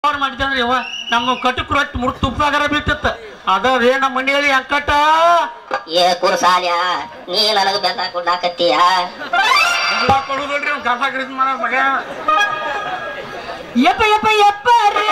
ಅವ್ರು ಮಾಡಿದಂದ್ರೆ ಯವ್ವ ನಮ್ಮ ಕಟಕ್ ರೊಟ್ಟಿ ಮುರ್ ತುಪ್ಪದಾಗರ ಬೀಳ್ತಿತ್ತ ಅದ ರೇ ನಮ್ಮ ಮನೆಯಲ್ಲಿ ಅಂಕಟ ಏ ಕುರ್ಸಾಲ್ಯ ನೀ ನನಗ ಬೆಲ್ಲ ಕೊಡ್ಲಾಕತ್ತೀಯ ಕೊಡುದಲ್ರಿ ಅವ್ನು ಕಸಾಕ ಇದು ಮಾಡೋ ಮಗ ಯಪ್ಪ ಯಪ್ಪ ಯಪ್ಪ ರೇ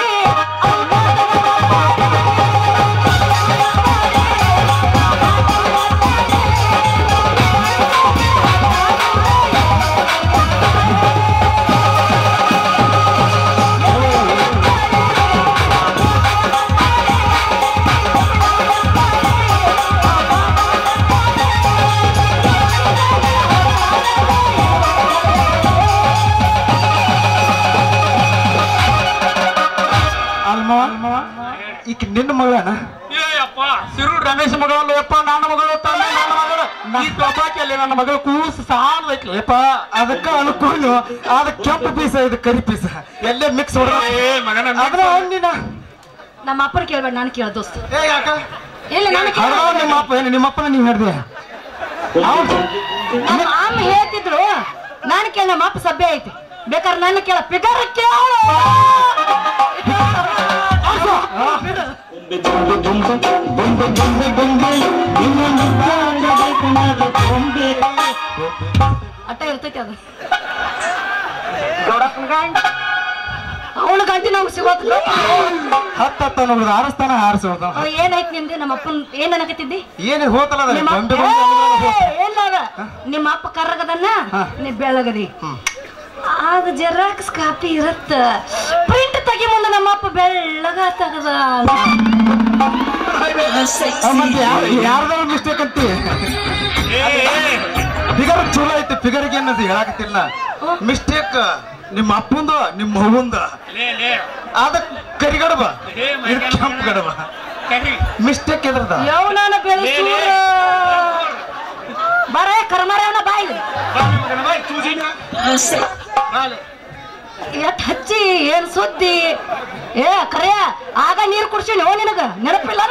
ಅಲ್ಮ ಈಕ ನಿನ್ನ ಮಗಳನ ಏ ಅಪ್ಪ ಸಿರು ರಮೇಶ್ ಮಗಳು ಯಪ್ಪ ನನ್ನ ಮಗಳು ತಾನೆ ನನ್ನ ಮಗಳು ಈ ಟೊಪಾಕಿಯಲ್ಲಿ ನನ್ನ ಮಗಳು ಕೂಸು ಸಾಲದೈತಿ ಯಪ್ಪ ಅದಕ್ಕ ಅನ್ಕೊಂಡು ಅದ ಕೆಂಪು ಪೀಸ ಇದು ಕರಿ ಪೀಸ ಎಲ್ಲೇ ಮಿಕ್ಸ್ ಹೊಡೆದ ಏ ಮಗನ ಅದ್ರ ಹಣ್ಣಿನ ನಮ್ಮ ಅಪ್ಪನ ಕೇಳ್ಬೇಡ ನಾನು ಕೇಳ ದೋಸ್ತ ಏ ಯಾಕ ಇಲ್ಲ ನಾನು ಕೇಳ ಹೌದು ನಿಮ್ಮ ಅಪ್ಪ ಏನು ನಿಮ್ಮ ಅಪ್ಪನ ನೀವು ಹಿಡ್ದೆ ನಮ್ಮ ಅಮ್ಮ ಹೇಳ್ತಿದ್ರು ನಾನು ಕೇಳ ನಮ್ಮ ಅಪ್ಪ ಸಭ್ಯ ಐತಿ ಬೇಕಾದ್ರೆ ನನ್ನ ಕೇಳ ಪಿಗರ್ ಕೇಳ ಅಟ್ಟ ಇರ್ತೈತಿ ಅದು ಅವಳ ಗಂಟಿ ನಮ್ಗೆ ಸಿಗೋದಿಲ್ಲ ಹತ್ತ ಹತ್ತ ನೋಡಿದ ಆರಸ್ತಾನ ಹಾರಿಸೋದ ಅವ ಏನಾಯ್ತು ನಿಮ್ದು ನಮ್ಮ ಅಪ್ಪನ್ ಏನ್ ಅನ್ನಕತ್ತಿದ್ದಿ ಏನೇ ಹೋತಲ್ಲ ಅದ ನಿಮ್ಮ ಗೊಂಬೆ ಅಪ್ಪ ಗೊಂಬೆ ಅಂದ್ರ ಹೋತ. ಏ, ಇಲ್ಲ ಅದ ನಿಮ್ಮ ಅಪ್ಪ ಕರ್ರಗದನ್ನ ಹಾ. ನೀ ಬೆಳಗದಿ ಅದು ಜೆರಾಕ್ಸ್ ಕಾಪಿ ಇರತ್ತ ಪ್ರಿಂಟ್ ತೆಗಿ ಮುಂದೆ ನಮ್ಮ ಅಪ್ಪ ಬೆಳ್ಳಗ ತಗದ ಆ, ಮತ್ತೆ ಯಾರ್ದಾರ ಮಿಸ್ಟೇಕ್ ಅಂತಿ ಫಿಗರ್ ಚಲೋ ಐತಿ ಫಿಗರ್ಗೆ ಏನದು ಹೇಳಾಕತ್ತಿಲ್ಲ ಮಿಸ್ಟೇಕ್ ನಿಮ್ಮ ಅಪ್ಪಂದು ನಿಮ್ಮ ಮಗುಂದ ಲೇ ಲೇ ಅದ ಕರಿಗಡಬ ಏ ಇದು ಕೆಂಪು ಗಡಬ ಕರಿ ಮಿಸ್ಟೇಕ್ ಎದ್ರದ ಯೌವನ ಬೆಳೆಸೂರ ಬರೇ ಕರ್ಮರವನ ಬಾಯಿ ಬಾ ಮಗನ ಬಾ ಚೂಸಿನ ಬಾಲೆ ಎಟ್ ಹಚ್ಚಿ ಏನ್ ಸುದ್ದಿ ಏ ಕರೆಯ ಆಗ ನೀರ್ ಕುಡ್ಸಿನಿ ಓ ನಿನಗ ನೆನಪಿಲ್ಲ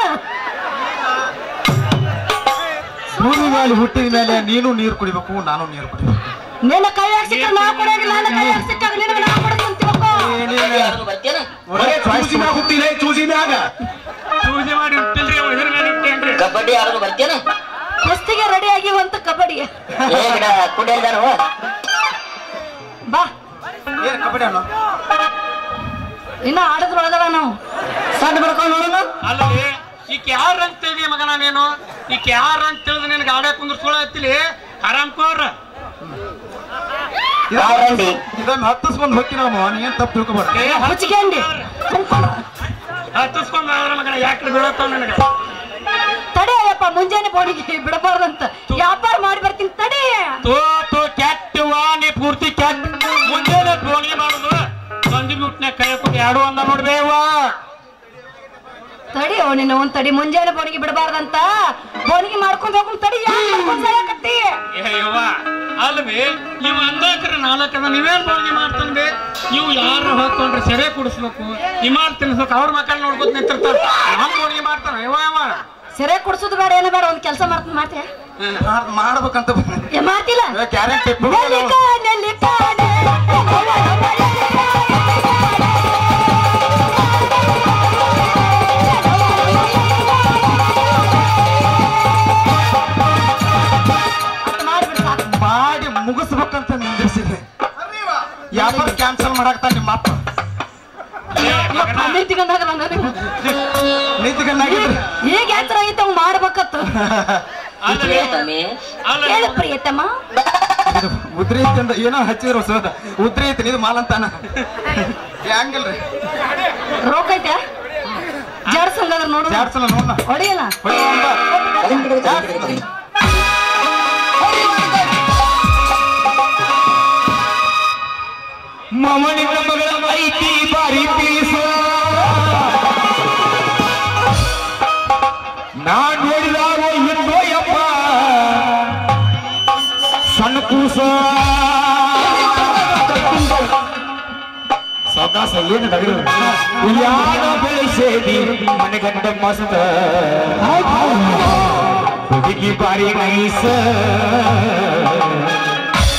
ಭೂಮಿ ಮೇಲೆ ಹುಟ್ಟಿದ ಮೇಲೆ ನೀನು ನೀರು ಕುಡಿಬೇಕು ನಾನು ನೀರು ಕುಡಿಬೇಕು ನಿನ್ನ ಕೈಯಾಗ ಸಿಕ್ಕ ನಾ ಕೊಡೋಗಿಲ್ಲ ನನ್ನ ಕೈಯಾಗ ಸಿಕ್ಕಾಗ ನಿನಗ ನಾ ಕೊಡೋದು ಅಂತೀವಪ್ಪ ಯಾರು ಬರ್ತೀನ ಚೂಸಿ ಮಾಡಿ ಹುಟ್ಟಿಲ್ರಿ ಅವ್ರು ಇದ್ರ ಮೇಲೆ ಹುಟ್ಟೇನ್ರಿ ಕಬಡ್ಡಿ ಆಡೋದು ಬರ್ತೀನ ಕುಸ್ತಿಗೆ ರೆಡಿ ಆಗಿವಂತ ಕಬಡ್ಡಿ ಏ ಗಿಡ ಕುಡಿಯಲ್ದಾನು ಬಾ ಏನ್ ಕಬಡ್ಡಿ ಅನ್ನೋ ಇನ್ನ ಆಡದ್ರೊಳಗದ ನಾವು ಸಣ್ಣ ಬರ್ಕೊಂಡು ನೋಡೋಣ ಅಲ್ಲೇ ಈಕ ಯಾರ ಅಂತ ತಿಳಿದಿ ಮಗನ ನೀನು ಈಕ ಯಾರ ಅಂತ ತಿಳಿದು ನಿನ್ ಗಾಡಿ ಕುಂದ್ರ ಹತ್ತಿಲಿ ಆರಾಮ್ ಕೋರ್ ಯಾರಂಡಿ? ಇದನ್ನ ಹತ್ತಿಸ್ಕೊಂಡ್ ಹೋಗಿ ನಮ್ಮ ನೀ ಏನ್ ತಪ್ಪು ತಿಳ್ಕೊಬೇಡ ಏ ಮುಚ್ಚಿಗೆಂಡಿ ಹತ್ತಿಸ್ಕೊಂಡ್ ಅವ್ರ ಮಗನ ಯಾಕೆ ಬೀಳತ್ತಾವ ನನಗೆ ತಡೆಯಪ್ಪ ಮುಂಜಾನೆ ಬೋಡಿಗೆ ಬಿಡಬಾರ್ದಂತ ವ್ಯಾಪಾರ ಮಾಡಿ ಬರ್ತೀನಿ ತಡಿ ತೋ ತೋ ಕೆಟ್ಟವ ನೀ ಪೂರ್ತಿ ಕೆಟ್ಟ ಮುಂಜಾನೆ ಬೋಣಿಗೆ ಮಾಡುದು ಸಂಜೆ ಬಿಟ್ನೆ ಕೈ ಕೊಟ್ಟು ಎರಡು ಅಂದ ನೋಡ್ಬೇವ ತಡಿ ಅವ್ ನಿನ್ನ ಒಂದ್ ತಡಿ ಮುಂಜಾನೆ ಬೋಣಿಗೆ ಬಿಡಬಾರ್ದಂತ ಬೋಣಿಗೆ ಮಾಡ್ಕೊಂಡ್ ಹೋಗ್ಕೊಂಡ್ ತಡಿ ಯಾಕೆ ಮಾಡ್ಕೊಂಡ್ ಸಾಯಕತ್ತಿ ಏ ಯವ್ವ ಅಲ್ವೇ ನೀವು ಅಂದಾಕ್ರ ನಾಲ್ಕದ ನೀವೇನ್ ಬೋಣಿಗೆ ಮಾಡ್ತಾನೆ ಬೇ ನೀವು ಯಾರು ಹಾಕೊಂಡ್ರೆ ಸೆರೆ ಕುಡಿಸ್ಬೇಕು ಹಿಮಾಲ್ ತಿನ್ಸ್ಬೇಕು ಅವ್ರ ಮಕ್ಕಳು ನೋಡ್ಕೊತ ನಿಂತಿರ್ತಾರ ನಾನ್ ಬೋಣಿಗೆ ಮಾಡ್ತಾನ ಯವ್ವ ಯವ್ವ ಸೆರೆ ಕುಡ್ಸೋದು ಬೇಡ ಏನೋ ಬೇಡ ಒಂದ್ ಕೆಲಸ ಮಾಡ್ತೀನಿ ಮಾಡ್ತೀಯ ಮಾಡ್- ಮಾಡ್ಬೇಕಂತ ಬಂದೆ. ಏ ಮಾಡ್ತಿಲ್ಲ ಏ, ಗ್ಯಾರಂಟಿ ನೆಲ್ಲಿಕ, ನೆಲ್ಲಿಕ, ಅಷ್ಟ್ ಮಾಡ್ಬಿಡು ಸಾಕು. ಮಾಡಿ ಮುಗಿಸ್ಬೇಕಂತ ನಿಂದಿರ್ಸಿದೆ ವ್ಯಾಪಾರ ಕ್ಯಾನ್ಸಲ್ ಮಾಡಾಕ್ತ ನಿಮ್ಮ ಅಪ್ಪ ಯಪ್ಪ, ನಿಂತ್ಕೊಂಡಾಗಲ್ಲ ನನಗೆ. ನಿಂತ್ಕೊಂಡಾಗಿದ್ರೆ ಈಗ ಎತ್ತರ ಐತೆ ಅವ್ ಮಾಡ್ಬೇಕತ್ತು ಅಲ್ವೇ ತಮ್ಮಿ ಅಲ್ಲ ಹೇಳು ಪ್ರಿಯತಮ್ಮ ಇದು ಉದ್ರಿ ಐತಿ ಅಂದ ಏನೋ ಹಚ್ಚಿದ್ರು ಸೋದ ಉದ್ರಿ ಐತಿ ಇದು ಮಾಲಂತಾನ ಹಂಗಿಲ್ರಿ ರೋಗ ಐತೆ ಜಾಡ್ಸಂಗಾದ್ರ ನೋಡು ಎರಡ್ ಸಲ ನೋಡ ಹೊಡಿಯಲ್ಲ ಮಮನಿನ ಮಗಳ ಐತಿ ಬಾರಿ ಪೀಸ ನಾ ನೋಡಿದಾಗ ಹಿಂದೋ ಯಪ್ಪ ಸಣ್ಣ ಕೂಸ ಸದಾಸ ಏನು ನಗರ ಯಾರ ಬೆಳೆಸೇದಿ ಮನೆಗಂಡ ಮಸ್ತ ಹುಡುಗಿ ಬಾರಿ ನೈಸ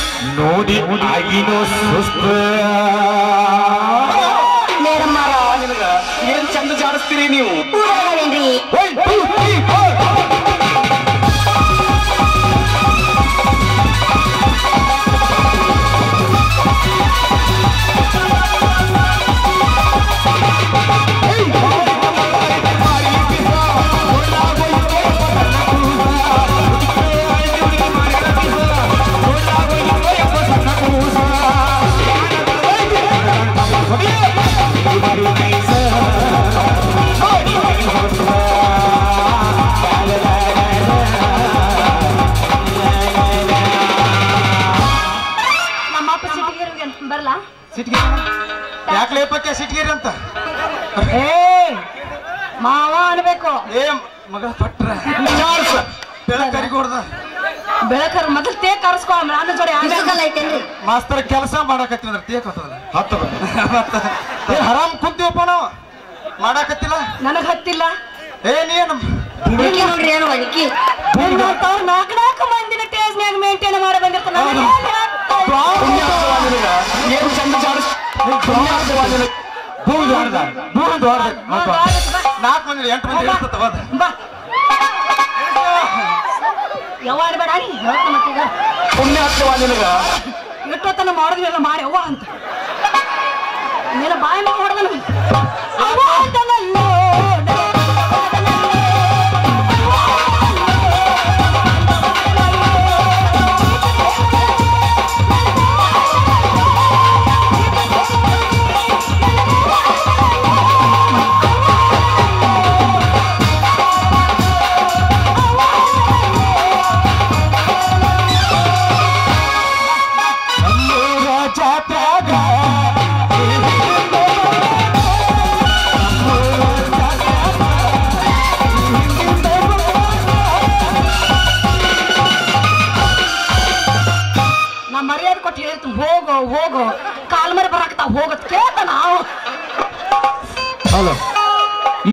ನೋಡಿ ಆಗಿನೋ ಸುಸ್ತ ನೇರಮ್ಮರ ನಿನಗೆ ಚಂದ ಜಾಡಿಸ್ತೀರಿ ನೀವು ಊರೊಳಗದೇನ್ರಿ One, two, three, four. ನಮ್ಮ ಅಪ್ಪ ಸಿಟಿಗೆ ಬರಲ್ಲ ಸಿಟ್ಗೇರಿ ಯಾಕೆ ಲೇಪಕ್ಕೆ ಸಿಟ್ಗೇರಿ ಅಂತ ಏ ಮಾವ ಅನ್ಬೇಕು ಏ ಮಗ ಪಟ್ರ ಬೆಳಕರಿಗೆ ಹೊಡ್ದ ಬೆಳಕರ್ ಮೊದಲು ತೇ ಕರ್ಸ್ಕೊ ನನ್ನ ಜೋಡಿ ಆಮೇಲೆ ಬಿಸಿಕಲ್ಲ ಐತೇನ್ರಿ ಮಾಸ್ತರ್ ಕೆಲಸ ಮಾಡಕತ್ತಿದ್ರ ತೇಕ್ ಹತ್ತದಲ್ಲ ಹತ್ತ ಮತ್ತ ಏ ಹರಾಮ್ ಕುಂತೀವಪ್ಪ ನಾವು ಮಾಡಾಕತ್ತಿಲ್ಲ ನನಗ್ ಹತ್ತಿಲ್ಲ ಏ ನೀನು ಇಕ್ಕಿ ನೋಡ್ರಿ ಏನು ಇಕ್ಕಿ ನಿನ್ನಂತವ್ರು ನಾಲ್ಕು ನಾಲ್ಕು ಮಂದಿನ ಟೇಸ್ನ್ಯಾಗ ಮೇಂಟೈನ್ ಮಾಡಿ ಬಂದಿರ್ತಾನ ಹೌದು. ಏನು ಚಂದ ಜಾಡಿಸ್ ಭೂಮಿ ದೊಡ್ಡದ ಭೂಮಿ ದೊಡ್ಡದ ನಾಲ್ಕು ಮಂದಿ ಎಂಟು ಮಂದಿ ಇರ್ತದ ಹೋದ ಬಾ ಯಾವ ಆಡ್ಬೇಡ ನೀ ಹೇಳ್ತ ಮತ್ತೀಗ ಪುಣ್ಯ ಹತ್ತವ ನಿನಗ ಇಟ್ಟೊತ್ತನ ಮಾಡಿದ್ವೆಲ್ಲ ಮಾಡಿ ಅವ್ವ ಅಂತ ನೀನು ಬಾಯಿ ಮಾಡಿ ಹೊಡೆದನು ಅವ್ವ ಅಂತನಲ್ಲೋ ನಮ್ಮೂರ ಜಾತ್ರಾಗ ನಾ ಮರ್ಯಾದೆ ಕೊಟ್ಟು ಹೇಳ್ತೀನಿ ಹೋಗೋ ಹೋಗೋ ಕಾಲ್ ಮರಿ ಬರಾಕತ್ತಾವ ಹೋಗತ್ ಕೇಳ್ತ ನಾವು ಹಲೋ